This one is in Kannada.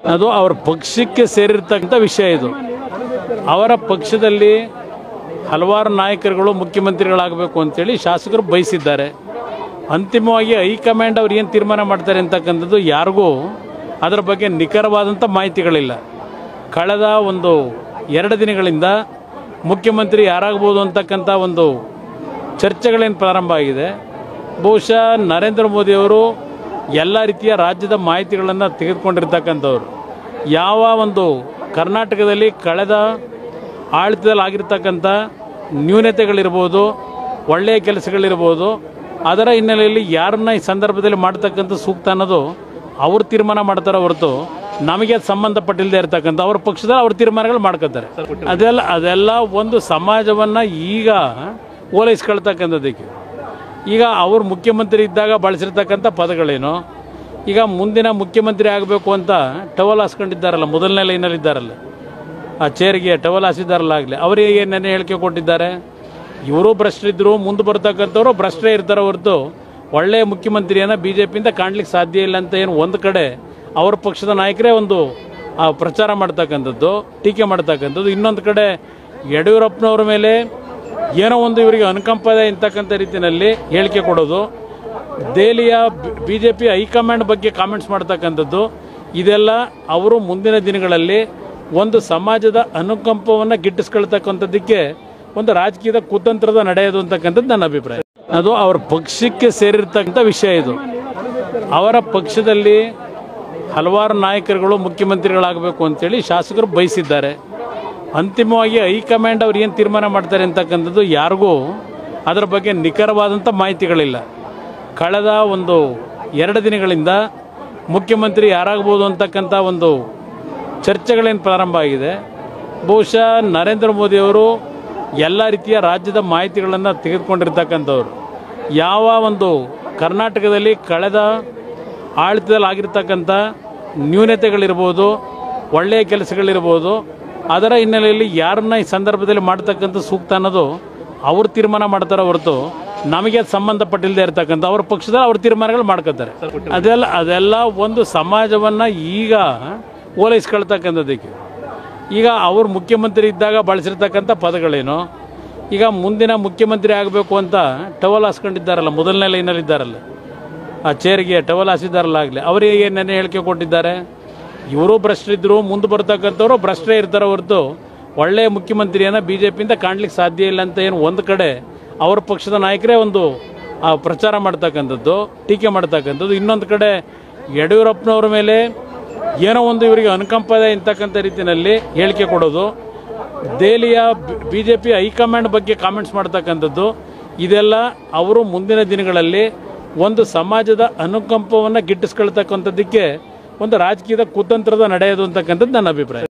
ಅದು ಅವ್ರ ಪಕ್ಷಕ್ಕೆ ಸೇರಿರ್ತಕ್ಕಂಥ ವಿಷಯ ಇದು ಅವರ ಪಕ್ಷದಲ್ಲಿ ಹಲವಾರು ನಾಯಕರುಗಳು ಮುಖ್ಯಮಂತ್ರಿಗಳಾಗಬೇಕು ಅಂತೇಳಿ ಶಾಸಕರು ಬಯಸಿದ್ದಾರೆ ಅಂತಿಮವಾಗಿ ಹೈಕಮಾಂಡ್ ಅವ್ರು ಏನು ತೀರ್ಮಾನ ಮಾಡ್ತಾರೆ ಅಂತಕ್ಕಂಥದ್ದು ಯಾರಿಗೂ ಅದರ ಬಗ್ಗೆ ನಿಖರವಾದಂಥ ಮಾಹಿತಿಗಳಿಲ್ಲ ಕಳೆದ ಒಂದು ಎರಡು ದಿನಗಳಿಂದ ಮುಖ್ಯಮಂತ್ರಿ ಯಾರಾಗ್ಬೋದು ಅಂತಕ್ಕಂಥ ಒಂದು ಚರ್ಚೆಗಳೇನು ಪ್ರಾರಂಭ ಆಗಿದೆ ಬಹುಶಃ ನರೇಂದ್ರ ಮೋದಿಯವರು ಎಲ್ಲ ರೀತಿಯ ರಾಜ್ಯದ ಮಾಹಿತಿಗಳನ್ನು ತೆಗೆದುಕೊಂಡಿರ್ತಕ್ಕಂಥವ್ರು ಯಾವ ಒಂದು ಕರ್ನಾಟಕದಲ್ಲಿ ಕಳೆದ ಆಡಳಿತದಲ್ಲಿ ಆಗಿರ್ತಕ್ಕಂಥ ನ್ಯೂನತೆಗಳಿರ್ಬೋದು ಒಳ್ಳೆಯ ಕೆಲಸಗಳಿರ್ಬೋದು ಅದರ ಹಿನ್ನೆಲೆಯಲ್ಲಿ ಯಾರನ್ನ ಈ ಸಂದರ್ಭದಲ್ಲಿ ಮಾಡ್ತಕ್ಕಂಥ ಸೂಕ್ತ ಅನ್ನೋದು ಅವ್ರು ತೀರ್ಮಾನ ಮಾಡ್ತಾರೆ ಹೊರತು ನಮಗೆ ಅದು ಸಂಬಂಧಪಟ್ಟಿಲ್ಲದೆ ಇರ್ತಕ್ಕಂಥ ಅವ್ರ ಪಕ್ಷದಲ್ಲಿ ಅವ್ರ ತೀರ್ಮಾನಗಳು ಮಾಡ್ಕೋತಾರೆ ಅದೆಲ್ಲ ಅದೆಲ್ಲ ಒಂದು ಸಮಾಜವನ್ನು ಈಗ ಓಲೈಸ್ಕೊಳ್ತಕ್ಕಂಥದ್ದಕ್ಕೆ ಈಗ ಅವ್ರು ಮುಖ್ಯಮಂತ್ರಿ ಇದ್ದಾಗ ಬಳಸಿರ್ತಕ್ಕಂಥ ಪದಗಳೇನು ಈಗ ಮುಂದಿನ ಮುಖ್ಯಮಂತ್ರಿ ಆಗಬೇಕು ಅಂತ ಟವಲ್ ಹಾಸ್ಕೊಂಡಿದ್ದಾರಲ್ಲ ಮೊದಲನೇ ಲೈನಲ್ಲಿ ಇದ್ದಾರಲ್ಲ ಆ ಚೇರ್ಗೆ ಟವಲ್ ಹಾಸಿದ್ದಾರಲ್ಲ ಆಗಲಿ ಅವರಿಗೆ ನೆನೆ ಹೇಳಿಕೆ ಕೊಟ್ಟಿದ್ದಾರೆ ಇವರು ಭ್ರಷ್ಟರಿದ್ದರು ಮುಂದೆ ಬರ್ತಕ್ಕಂಥವ್ರು ಭ್ರಷ್ಟರೇ ಇರ್ತಾರೆ ಹೊರತು ಒಳ್ಳೆಯ ಮುಖ್ಯಮಂತ್ರಿಯನ್ನು ಬಿ ಜೆ ಪಿಯಿಂದ ಕಾಣ್ಲಿಕ್ಕೆ ಸಾಧ್ಯ ಇಲ್ಲ ಅಂತ ಏನು ಒಂದು ಕಡೆ ಅವ್ರ ಪಕ್ಷದ ನಾಯಕರೇ ಒಂದು ಆ, ಪ್ರಚಾರ ಮಾಡ್ತಕ್ಕಂಥದ್ದು ಟೀಕೆ ಮಾಡ್ತಕ್ಕಂಥದ್ದು ಇನ್ನೊಂದು ಕಡೆ ಯಡಿಯೂರಪ್ಪನವ್ರ ಮೇಲೆ ಏನೋ ಒಂದು ಇವರಿಗೆ ಅನುಕಂಪ ಇದೆ ಅಂತಕ್ಕಂಥ ರೀತಿಯಲ್ಲಿ ಹೇಳಿಕೆ ಕೊಡೋದು ದೆಹಲಿಯ ಬಿ ಜೆ ಪಿ ಹೈಕಮಾಂಡ್ ಬಗ್ಗೆ ಕಾಮೆಂಟ್ಸ್ ಮಾಡ್ತಕ್ಕಂಥದ್ದು ಇದೆಲ್ಲ ಅವರು ಮುಂದಿನ ದಿನಗಳಲ್ಲಿ ಒಂದು ಸಮಾಜದ ಅನುಕಂಪವನ್ನು ಗಿಟ್ಟಿಸ್ಕೊಳ್ತಕ್ಕಂಥದ್ದಕ್ಕೆ ಒಂದು ರಾಜಕೀಯದ ಕುತಂತ್ರದ ನಡೆಯೋದು ಅಂತಕ್ಕಂಥದ್ದು ನನ್ನ ಅಭಿಪ್ರಾಯ ಅದು ಅವ್ರ ಪಕ್ಷಕ್ಕೆ ಸೇರಿರ್ತಕ್ಕಂಥ ವಿಷಯ ಇದು ಅವರ ಪಕ್ಷದಲ್ಲಿ ಹಲವಾರು ನಾಯಕರುಗಳು ಮುಖ್ಯಮಂತ್ರಿಗಳಾಗಬೇಕು ಅಂತೇಳಿ ಶಾಸಕರು ಬಯಸಿದ್ದಾರೆ ಅಂತಿಮವಾಗಿ ಹೈಕಮಾಂಡ್ ಅವ್ರು ಏನು ತೀರ್ಮಾನ ಮಾಡ್ತಾರೆ ಅಂತಕ್ಕಂಥದ್ದು ಯಾರಿಗೂ ಅದರ ಬಗ್ಗೆ ನಿಖರವಾದಂಥ ಮಾಹಿತಿಗಳಿಲ್ಲ ಕಳೆದ ಒಂದು ಎರಡು ದಿನಗಳಿಂದ ಮುಖ್ಯಮಂತ್ರಿ ಯಾರಾಗ್ಬೋದು ಅಂತಕ್ಕಂಥ ಒಂದು ಚರ್ಚೆಗಳೇನು ಪ್ರಾರಂಭ ಆಗಿದೆ ಬಹುಶಃ ನರೇಂದ್ರ ಮೋದಿಯವರು ಎಲ್ಲ ರೀತಿಯ ರಾಜ್ಯದ ಮಾಹಿತಿಗಳನ್ನು ತೆಗೆದುಕೊಂಡಿರ್ತಕ್ಕಂಥವ್ರು ಯಾವ ಒಂದು ಕರ್ನಾಟಕದಲ್ಲಿ ಕಳೆದ ಆಡಳಿತದಲ್ಲಿ ಆಗಿರ್ತಕ್ಕಂಥ ನ್ಯೂನತೆಗಳಿರ್ಬೋದು ಒಳ್ಳೆಯ ಕೆಲಸಗಳಿರ್ಬೋದು ಅದರ ಹಿನ್ನೆಲೆಯಲ್ಲಿ ಯಾರನ್ನ ಈ ಸಂದರ್ಭದಲ್ಲಿ ಮಾಡ್ತಕ್ಕಂಥ ಸೂಕ್ತ ಅನ್ನೋದು ಅವ್ರು ತೀರ್ಮಾನ ಮಾಡ್ತಾರೆ ಹೊರತು ನಮಗೆ ಅದು ಸಂಬಂಧಪಟ್ಟಿಲ್ಲದೆ ಇರ್ತಕ್ಕಂಥ ಅವ್ರ ಪಕ್ಷದಲ್ಲಿ ಅವ್ರ ತೀರ್ಮಾನಗಳು ಮಾಡ್ಕೋತಾರೆ ಅದೆಲ್ಲ ಅದೆಲ್ಲ ಒಂದು ಸಮಾಜವನ್ನು ಈಗ ಓಲೈಸ್ಕೊಳ್ತಕ್ಕಂಥದ್ದಕ್ಕೆ ಈಗ ಅವ್ರು ಮುಖ್ಯಮಂತ್ರಿ ಇದ್ದಾಗ ಬಳಸಿರ್ತಕ್ಕಂಥ ಪದಗಳೇನು ಈಗ ಮುಂದಿನ ಮುಖ್ಯಮಂತ್ರಿ ಆಗಬೇಕು ಅಂತ ಟವಲ್ ಹಾಸ್ಕೊಂಡಿದ್ದಾರಲ್ಲ ಮೊದಲನೇ ಲೈನಲ್ಲಿ ಇದ್ದಾರಲ್ಲ ಆ ಚೇರ್ಗೆ ಟವಲ್ ಹಾಸಿದ್ದಾರಲ್ಲ ಆಗಲಿ ಅವರಿಗೆ ನೆನೆ ಹೇಳಿಕೆ ಕೊಟ್ಟಿದ್ದಾರೆ ಇವರು ಭ್ರಷ್ಟರಿದ್ದರು ಮುಂದೆ ಬರ್ತಕ್ಕಂಥವ್ರು ಭ್ರಷ್ಟರೇ ಇರ್ತಾರೆ ಹೊರತು ಒಳ್ಳೆಯ ಮುಖ್ಯಮಂತ್ರಿಯನ್ನು ಬಿ ಜೆ ಪಿಯಿಂದ ಕಾಣ್ಲಿಕ್ಕೆ ಸಾಧ್ಯ ಇಲ್ಲ ಅಂತ ಏನು ಒಂದು ಕಡೆ ಅವ್ರ ಪಕ್ಷದ ನಾಯಕರೇ ಒಂದು ಆ, ಪ್ರಚಾರ ಮಾಡ್ತಕ್ಕಂಥದ್ದು ಟೀಕೆ ಮಾಡ್ತಕ್ಕಂಥದ್ದು ಇನ್ನೊಂದು ಕಡೆ ಯಡಿಯೂರಪ್ಪನವ್ರ ಮೇಲೆ ಏನೋ ಒಂದು ಇವರಿಗೆ ಅನುಕಂಪ ಇದೆ ಅಂತಕ್ಕಂಥ ರೀತಿಯಲ್ಲಿ ಹೇಳಿಕೆ ಕೊಡೋದು ದೆಹಲಿಯ ಬಿ ಜೆ ಪಿ ಹೈಕಮಾಂಡ್ ಬಗ್ಗೆ ಕಾಮೆಂಟ್ಸ್ ಮಾಡ್ತಕ್ಕಂಥದ್ದು ಇದೆಲ್ಲ ಅವರು ಮುಂದಿನ ದಿನಗಳಲ್ಲಿ ಒಂದು ಸಮಾಜದ ಅನುಕಂಪವನ್ನು ಗಿಟ್ಟಿಸ್ಕೊಳ್ತಕ್ಕಂಥದ್ದಕ್ಕೆ ಒಂದು ರಾಜಕೀಯದ ಕುತಂತ್ರದ ನಡೆಯೋದು ಅಂತಕ್ಕಂಥದ್ದು ನನ್ನ ಅಭಿಪ್ರಾಯ